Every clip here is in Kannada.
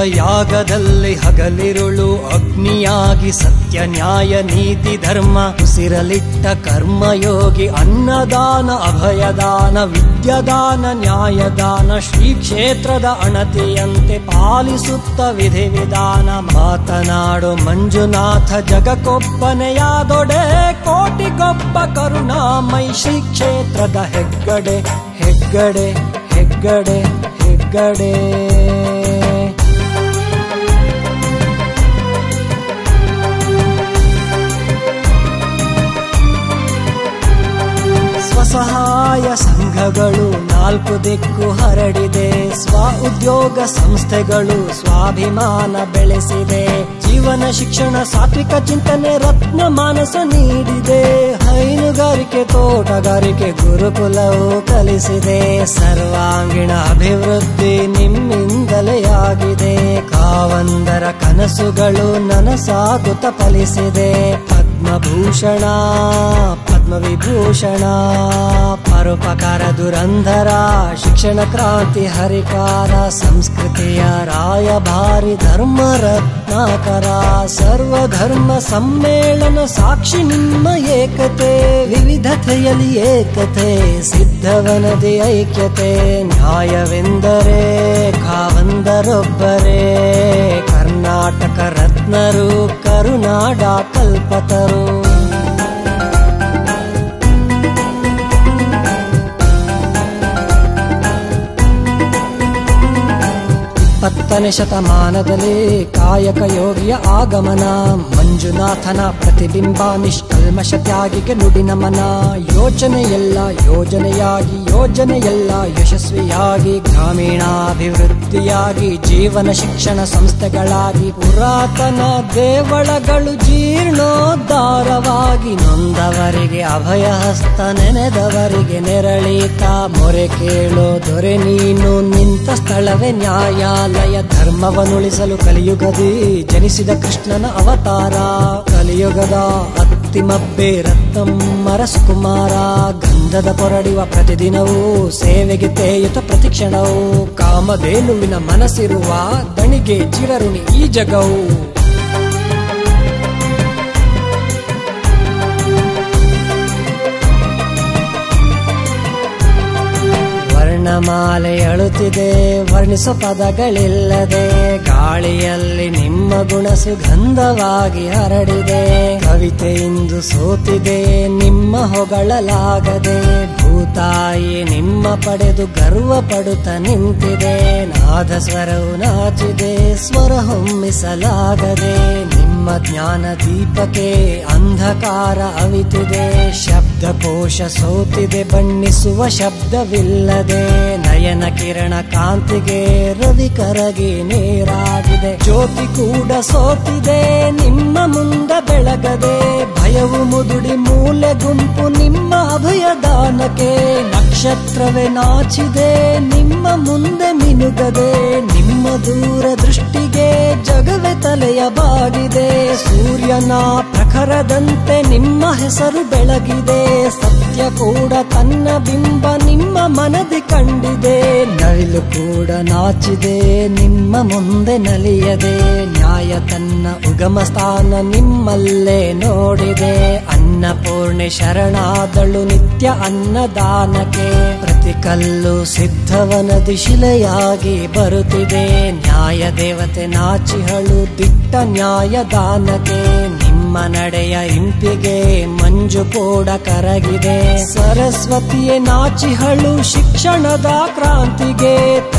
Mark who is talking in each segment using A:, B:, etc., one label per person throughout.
A: ಯಾಗದಲ್ಲಿ ಹಗಲಿರುಳು ಅಗ್ನಿಯಾಗಿ ಸತ್ಯ ನ್ಯಾಯ ನೀತಿ ಧರ್ಮ ಉಸಿರಲಿಟ್ಟ ಕರ್ಮಯೋಗಿ ಅನ್ನದಾನ ಅಭಯದಾನ ವಿದ್ಯದಾನ ನ್ಯಾಯದಾನ ಶ್ರೀ ಕ್ಷೇತ್ರದ ಅಣತಿಯಂತೆ ಪಾಲಿಸುತ್ತ ವಿಧಿ ವಿಧಾನ ಮಾತನಾಡು ಮಂಜುನಾಥ ಜಗಕ್ಕೊಬ್ಬನೆಯಾದೊಡೆ ಕೋಟಿಗೊಬ್ಬ ಕರುಣಾಮೈ ಶ್ರೀ ಕ್ಷೇತ್ರದ ಹೆಗ್ಗಡೆ ಹೆಗ್ಗಡೆ ಹೆಗ್ಗಡೆ ಹೆಗ್ಗಡೆ ಸ್ವಸಹಾಯ ಸಂಘಗಳು ನಾಲ್ಕು ದಿಕ್ಕು ಹರಡಿದೆ ಸ್ವ ಉದ್ಯೋಗ ಸಂಸ್ಥೆಗಳು ಸ್ವಾಭಿಮಾನ ಬೆಳೆಸಿದೆ ಜೀವನ ಶಿಕ್ಷಣ ಸಾತ್ವಿಕ ಚಿಂತನೆ ರತ್ನ ಮಾನಸ ನೀಡಿದೆ ಹೈನುಗಾರಿಕೆ ತೋಟಗಾರಿಕೆ ಗುರುಕುಲವು ಕಲಿಸಿದೆ ಸರ್ವಾಂಗೀಣ ಅಭಿವೃದ್ಧಿ ನಿಮ್ಮಿಂದಲೇ ಆಗಿದೆ ಕಾವಂದರ ಕನಸುಗಳು ನನಸಾಗುತ್ತ ಫಲಿಸಿದೆ ಪದ್ಮಭೂಷಣ ಪದ್ಮವಿಭೂಷಣ ಪರೋಪಕಾರ ದುರಂಧರ ಶಿಕ್ಷಣ ಕ್ರಾಂತಿ ಹರಿಕಾರ ಸಂಸ್ಕೃತಿಯ ರಾಯಭಾರಿ ಧರ್ಮ ರತ್ನಾಕರ ಸರ್ವಧರ್ಮ ಸಮ್ಮೇಳನ ಸಾಕ್ಷಿ ನಿಮ್ಮ ಏಕತೆ ವಿವಿಧತೆಯಲ್ಲಿ ಏಕತೆ ಸಿದ್ಧವನದಿ ಐಕ್ಯತೆ ನ್ಯಾಯವೆಂದರೆ ಕಾವಂದರೊಬ್ಬರೇ ಕರ್ನಾಟಕ ರತ್ನರು ಕರುನಾಡ ಕಲ್ಪತರು ಇಪ್ಪತ್ತನೇ ಶತಮಾನದಲ್ಲಿ ಕಾಯಕ ಯೋಗಿಯ ಆಗಮನ ಮಂಜುನಾಥನ ಪ್ರತಿಬಿಂಬ ನಿಷ್ಕಲ್ಮಶ ತ್ಯಾಗಿಗೆ ನುಡಿ ನಮನ ಯೋಚನೆಯೆಲ್ಲ ಯೋಜನೆಯಾಗಿ ಯೋಜನೆಯೆಲ್ಲ ಯಶಸ್ವಿಯಾಗಿ ಗ್ರಾಮೀಣಾಭಿವೃದ್ಧಿಯಾಗಿ ಜೀವನ ಶಿಕ್ಷಣ ಸಂಸ್ಥೆಗಳಾಗಿ ಪುರಾತನ ದೇವಳಗಳು ಜೀರ್ಣೋದ್ಧಾರವಾಗಿ ನೊಂದವರಿಗೆ ಅಭಯ ಹಸ್ತ ನೆನೆದವರಿಗೆ ನೆರಳೀತ ಮೊರೆ ಕೇಳೋ ದೊರೆ ನೀನು ನಿಂತ ಸ್ಥಳವೇ ನ್ಯಾಯಾಲಯ ಧರ್ಮವನ್ನುಳಿಸಲು ಕಲಿಯುಗದಿ ಜನಿಸಿದ ಕೃಷ್ಣನ ಅವತಾರ ಕಲಿಯುಗದ ಅತ್ತಿಮಬ್ಬೆ ರತ್ನಮ್ಮರ ಸುಕುಮಾರ ಗಂಧದ ಪೊರಡಿವ ಪ್ರತಿದಿನವೂ ಸೇವೆಗೆ ತೇಯುತ ಪ್ರತಿಕ್ಷಣವು ಕಾಮಧೇನುವಿನ ಮನಸ್ಸಿರುವ ದಣಿಗೆ ಚಿರರುಣಿ ಈ ಜಗವು ವರ್ಣಮಾಲೆ ಅಳುತ್ತಿದೆ ವರ್ಣಿಸೋ ಪದಗಳಿಲ್ಲದೆ ಗಾಳಿಯಲ್ಲಿ ನಿಮ್ಮ ಗುಣ ಸುಗಂಧವಾಗಿ ಹರಡಿದೆ ಕವಿತೆ ಇಂದು ಸೋತಿದೆ ನಿಮ್ಮ ಹೊಗಳಲಾಗದೆ ಭೂತಾಯಿ ನಿಮ್ಮ ಪಡೆದು ಗರ್ವ ಪಡುತ್ತ ನಿಂತಿದೆ ನಾದ ಸ್ವರವು ನಾಚಿದೆ ಸ್ವರ ಹೊಮ್ಮಿಸಲಾಗದೆ ನಿಮ್ಮ ಜ್ಞಾನ ದೀಪಕ್ಕೆ ಅಂಧಕಾರ ಅವಿತಿದೆ ಶಬ್ದಕೋಶ ಸೋತಿದೆ ಬಣ್ಣಿಸುವ ಶಬ್ದವಿಲ್ಲದೆ ನಯನ ಕಿರಣ ಕಾಂತಿಗೆ ರವಿ ಕರಗಿ ನೀರಾಗಿದೆ ಜ್ಯೋತಿ ಕೂಡ ಸೋತಿದೆ ನಿಮ್ಮ ಮುಂದ ಬೆಳಗದೆ ಭಯವು ಮುದುಡಿ ಮೂಲೆ ಗುಂಪು ನಿಮ್ಮ ಅಭಯದಾನಕ್ಕೆ ನಕ್ಷತ್ರವೇ ನಾಚಿದೆ ನಿಮ್ಮ ಮುಂದೆ ಮಿನುಗದೆ ನಿಮ್ಮ ದೂರ ದೃಷ್ಟಿಗೆ ಜಗವೇ ತಲೆಯ ಬಾಗಿದೆ ಸೂರ್ಯನ ಪ್ರಖರದಂತೆ ನಿಮ್ಮ ಹೆಸರು ಬೆಳಗಿದೆ ಸತ್ಯ ಕೂಡ ತನ್ನ ಬಿಂಬ ನಿಮ್ಮ ಮನದಿ ಕಂಡಿದೆ ನವಿಲು ಕೂಡ ನಾಚಿದೆ ನಿಮ್ಮ ಮುಂದೆ ನಲಿಯದೆ ನ್ಯಾಯ ತನ್ನ ಉಗಮ ಸ್ಥಾನ ನಿಮ್ಮಲ್ಲೇ ನೋಡಿದೆ ಅನ್ನಪೂರ್ಣೆ ಶರಣಾದಳು ನಿತ್ಯ ಅನ್ನದಾನಕ್ಕೆ ಪ್ರತಿ ಕಲ್ಲು ಸಿದ್ಧವನದಿ ಶಿಲೆಯಾಗಿ ಬರುತ್ತಿದೆ ನ್ಯಾಯ ದೇವತೆ ನಾಚಿಹಳು ದಿಟ್ಟ ನ್ಯಾಯದಾನಕ್ಕೆ ನಿಮ್ಮ ನಡೆಯ ಇಂಪಿಗೆ ಮಂಜು ಕೂಡ ಕರಗಿದೆ ಸರಸ್ವತಿಯೇ ನಾಚಿಹಳು ಶಿಕ್ಷಣದ ಕ್ರಾಂತಿಗೆ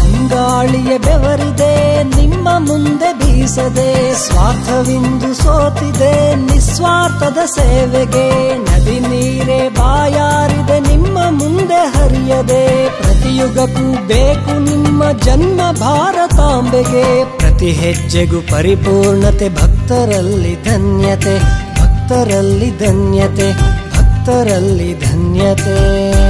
A: ತಂಗಾಳಿಯ ಬೆವರಿದೆ ನಿಮ್ಮ ಮುಂದೆ ಬೀಸದೆ ಸ್ವಾರ್ಥವಿಂದು ಸೋತಿದೆ ನಿಸ್ವಾರ್ಥದ ಸೇವೆಗೆ ನದಿ ನೀರೇ ಬಾಯಾರಿದೆ ನಿಮ್ಮ ಮುಂದೆ ಹರಿಯದೆ ಪ್ರತಿಯುಗಕ್ಕೂ ಬೇಕು ನಿಮ್ಮ ಜನ್ಮ ಭಾರತಾಂಬೆಗೆ ಪ್ರತಿ ಹೆಜ್ಜೆಗೂ ಪರಿಪೂರ್ಣತೆ ಭಕ್ತರಲ್ಲಿ ಧನ್ಯತೆ ಭಕ್ತರಲ್ಲಿ ಧನ್ಯತೆ ಭಕ್ತರಲ್ಲಿ ಧನ್ಯತೆ